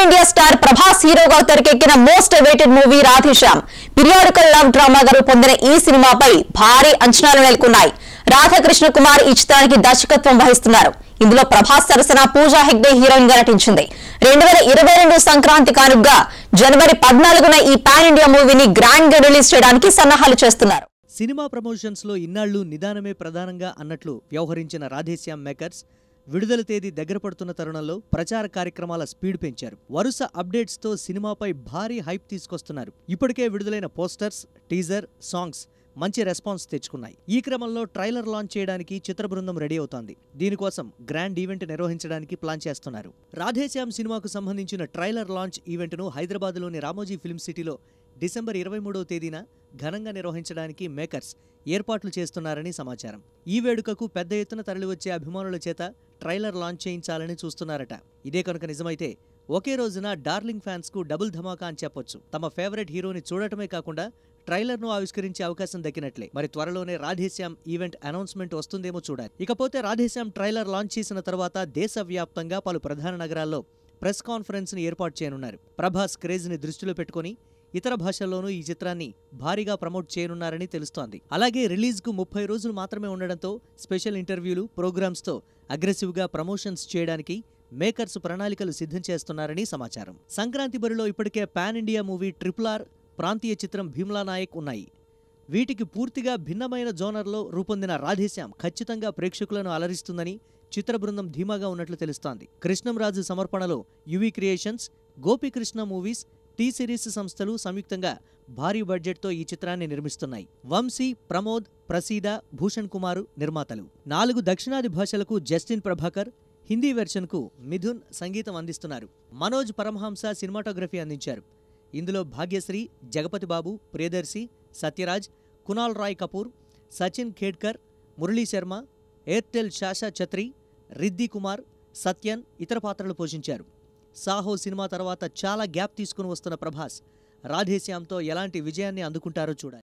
India star Prabhas హీరోగా తెరకెక్కిన most awaited movie Radhe Shyam periodical love డ్రామాగా రూపొందిన ఈ సినిమాపై భారీ అంచనాలు నెలకొన్నాయి రాధాకృష్ణ కుమార్ ఈ చిత్రానికి దర్శకత్వం వహిస్తున్నారు ఇందులో ప్రభాస్ సరసన పూజా హెగ్డే హీరోయిన్ గా నటించింది రెండు వేల ఇరవై రెండు సంక్రాంతి కానుగ్గా జనవరి పద్నాలుగున ఈ పాన్ ఇండియా మూవీని గ్రాండ్ గా రిలీజ్ చేయడానికి సన్నాహాలు చేస్తున్నారు సినిమా ప్రమోషన్స్లో ఇన్నాళ్లు నిదానమే ప్రధానంగా అన్నట్లు వ్యవహరించిన రాధేశ్యామ్ మేకర్స్ విడుదల తేదీ దగ్గర పడుతున్న తరుణంలో ప్రచార కార్యక్రమాల స్పీడ్ పెంచారు వరుస అప్డేట్స్తో సినిమాపై భారీ హైప్ తీసుకొస్తున్నారు ఇప్పటికే విడుదలైన పోస్టర్స్ టీజర్ సాంగ్స్ మంచి రెస్పాన్స్ తెచ్చుకున్నాయి ఈ క్రమంలో ట్రైలర్ లాంచ్ చేయడానికి చిత్ర బృందం రెడీ అవుతోంది దీనికోసం గ్రాండ్ ఈవెంట్ నిర్వహించడానికి ప్లాన్ చేస్తున్నారు రాధేశ్యామ్ సినిమాకు సంబంధించిన ట్రైలర్ లాంచ్ ఈవెంట్ను హైదరాబాద్లోని రామోజీ ఫిల్మ్ సిటీలో డిసెంబర్ ఇరవై మూడవ తేదీన ఘనంగా నిర్వహించడానికి మేకర్స్ ఏర్పాట్లు చేస్తున్నారని సమాచారం ఈ వేడుకకు పెద్ద ఎత్తున తరలివచ్చే అభిమానుల చేత ట్రైలర్ లాంచ్ చేయించాలని చూస్తున్నారట ఇదే కనుక నిజమైతే ఒకే రోజున డార్లింగ్ ఫ్యాన్స్ కు డబుల్ ధమాకా అని చెప్పొచ్చు తమ ఫేవరెట్ హీరోని చూడటమే కాకుండా ట్రైలర్ను ఆవిష్కరించే అవకాశం దక్కినట్లే మరి త్వరలోనే రాధేశ్యామ్ ఈవెంట్ అనౌన్స్మెంట్ వస్తుందేమో చూడాలి ఇకపోతే రాధేశ్యామ్ ట్రైలర్ లాంచ్ చేసిన తర్వాత దేశవ్యాప్తంగా పలు ప్రధాన నగరాల్లో ప్రెస్ కాన్ఫరెన్స్ ని ఏర్పాటు చేయనున్నారు ప్రభాస్ క్రేజ్ ని దృష్టిలో పెట్టుకుని ఇతర భాషల్లోనూ ఈ చిత్రాన్ని భారీగా ప్రమోట్ చేయనున్నారని తెలుస్తోంది అలాగే రిలీజ్ కు ముప్పై రోజులు మాత్రమే ఉండడంతో స్పెషల్ ఇంటర్వ్యూలు ప్రోగ్రామ్స్ తో అగ్రెసివ్ గా ప్రమోషన్స్ చేయడానికి మేకర్స్ ప్రణాళికలు సిద్ధం చేస్తున్నారని సమాచారం సంక్రాంతి బరిలో ఇప్పటికే pan India movie triple R ప్రాంతీయ చిత్రం భీమ్లా నాయక్ ఉన్నాయి వీటికి పూర్తిగా భిన్నమైన జోనర్లో రూపొందిన రాధేశ్యామ్ ఖచ్చితంగా ప్రేక్షకులను అలరిస్తుందని చిత్ర బృందం ధీమాగా ఉన్నట్లు తెలుస్తోంది కృష్ణంరాజు సమర్పణలో UV creations Gopi Krishna movies T series సంస్థలు సంయుక్తంగా భారీ బడ్జెట్తో ఈ చిత్రాన్ని నిర్మిస్తున్నాయి వంశీ ప్రమోద్ ప్రసీద భూషణ్ కుమారు నిర్మాతలు నాలుగు దక్షిణాది భాషలకు జస్టిన్ ప్రభాకర్ హిందీ వెర్షన్కు మిథున్ సంగీతం అందిస్తున్నారు మనోజ్ పరమహంస సినిమాటోగ్రఫీ అందించారు ఇందులో భాగ్యశ్రీ జగపతి బాబు ప్రియదర్శి సత్యరాజ్ కునాల్ రాయ్ కపూర్ సచిన్ ఖేడ్కర్ మురళీ శర్మ ఎయిర్టెల్ శాషా ఛత్రి రిద్ది కుమార్ సత్యన్ ఇతర పాత్రలు పోషించారు సాహో సినిమా తర్వాత చాలా గ్యాప్ తీసుకుని వస్తున్న ప్రభాస్ రాధేశ్యామ్తో ఎలాంటి విజయాన్ని అందుకుంటారో చూడాలి